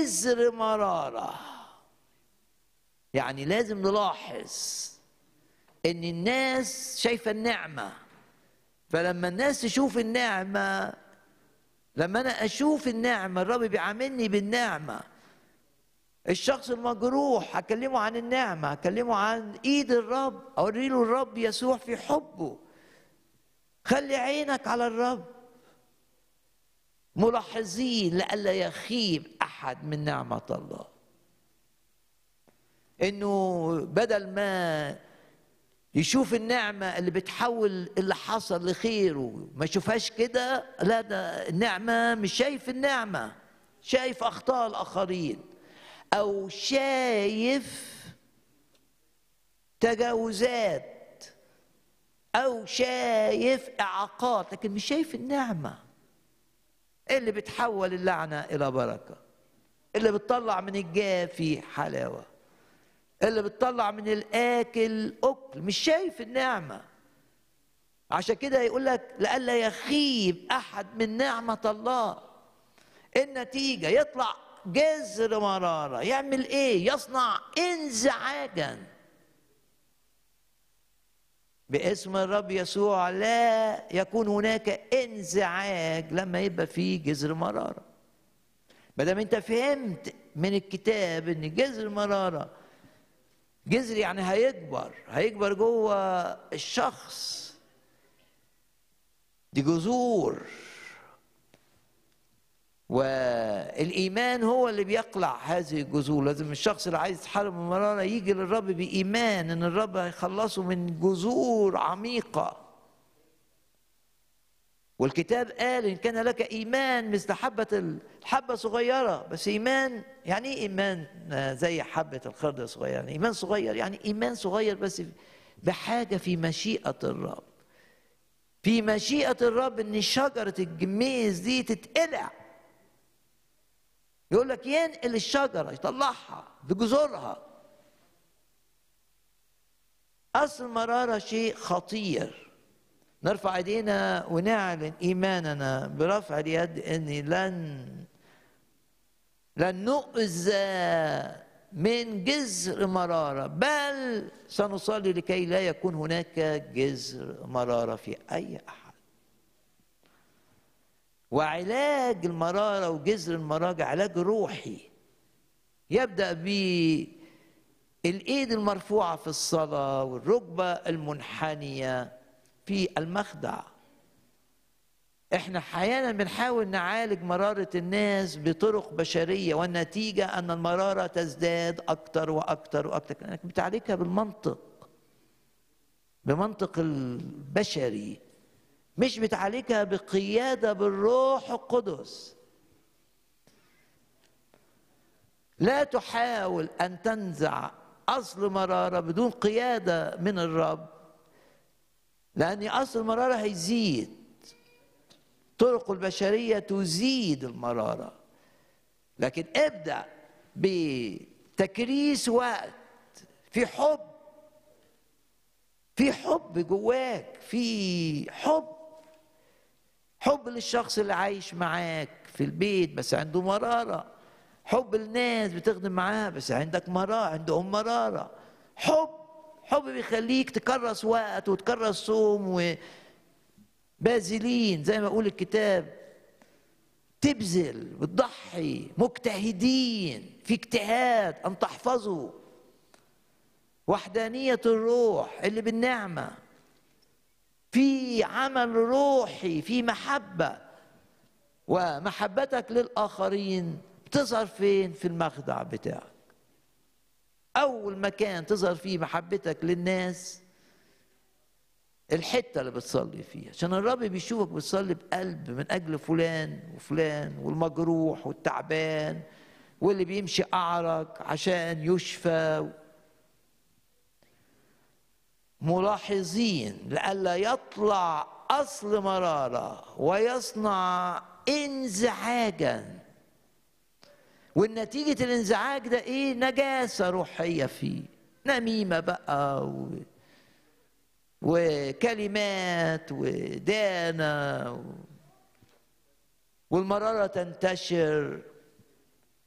جذر مراره يعني لازم نلاحظ ان الناس شايفه النعمه فلما الناس تشوف النعمه لما انا اشوف النعمه الرب بيعاملني بالنعمه الشخص المجروح هكلمه عن النعمه هكلمه عن ايد الرب اوري له الرب يسوع في حبه خلي عينك على الرب ملاحظين لئلا يخيب احد من نعمه الله انه بدل ما يشوف النعمة اللي بتحول اللي حصل لخيره ما يشوفهاش كده لا ده النعمة مش شايف النعمة شايف أخطاء الآخرين أو شايف تجاوزات أو شايف إعاقات لكن مش شايف النعمة اللي بتحول اللعنة إلى بركة اللي بتطلع من الجافي حلاوه اللي بتطلع من الاكل اكل مش شايف النعمه عشان كده يقول لك لئلا يخيب احد من نعمه الله النتيجه يطلع جذر مراره يعمل ايه يصنع انزعاجا باسم الرب يسوع لا يكون هناك انزعاج لما يبقى فيه جذر مراره ما دام انت فهمت من الكتاب ان جذر المراره جذر يعني هيكبر هيكبر جوه الشخص دي جذور والايمان هو اللي بيقلع هذه الجذور لازم الشخص اللي عايز يتحرر من المراره يجي للرب بايمان ان الرب هيخلصه من جذور عميقه والكتاب قال ان كان لك ايمان مثل حبه الحبه صغيره بس ايمان يعني ايه ايمان زي حبه الخردة صغيره يعني ايمان صغير يعني ايمان صغير بس بحاجه في مشيئه الرب في مشيئه الرب ان شجره الجميز دي تتقلع يقول لك ينقل الشجره يطلعها بجذورها اصل المراره شيء خطير نرفع ايدينا ونعلن ايماننا برفع اليد اني لن لن نؤذى من جذر مراره بل سنصلي لكي لا يكون هناك جذر مراره في اي احد وعلاج المراره وجذر المراره علاج روحي يبدا بالايد المرفوعه في الصلاه والركبه المنحنيه في المخدع احنا احيانا بنحاول نعالج مرارة الناس بطرق بشرية والنتيجة ان المرارة تزداد اكتر واكتر واكتر لانك بتعالجها بالمنطق بمنطق البشري مش بتعالجها بقيادة بالروح القدس لا تحاول ان تنزع اصل مرارة بدون قيادة من الرب لأن أصل المرارة هيزيد طرق البشرية تزيد المرارة لكن ابدأ بتكريس وقت في حب في حب جواك في حب حب للشخص اللي عايش معاك في البيت بس عنده مرارة حب الناس بتخدم معاها بس عندك مرارة عندهم مرارة حب حب بيخليك تكرس وقت وتكرس صوم وبازلين زي ما يقول الكتاب تبذل بتضحي مجتهدين في اجتهاد ان تحفظوا وحدانية الروح اللي بالنعمة في عمل روحي في محبة ومحبتك للآخرين بتظهر فين في المخدع بتاعك أول مكان تظهر فيه محبتك للناس الحتة اللي بتصلي فيها عشان الرب بيشوفك بتصلي بقلب من أجل فلان وفلان والمجروح والتعبان واللي بيمشي أعرج عشان يشفى ملاحظين لئلا يطلع أصل مرارة ويصنع انزعاجا والنتيجة الانزعاج ده ايه نجاسة روحية فيه نميمة بقى و... وكلمات ودانة و... والمرارة تنتشر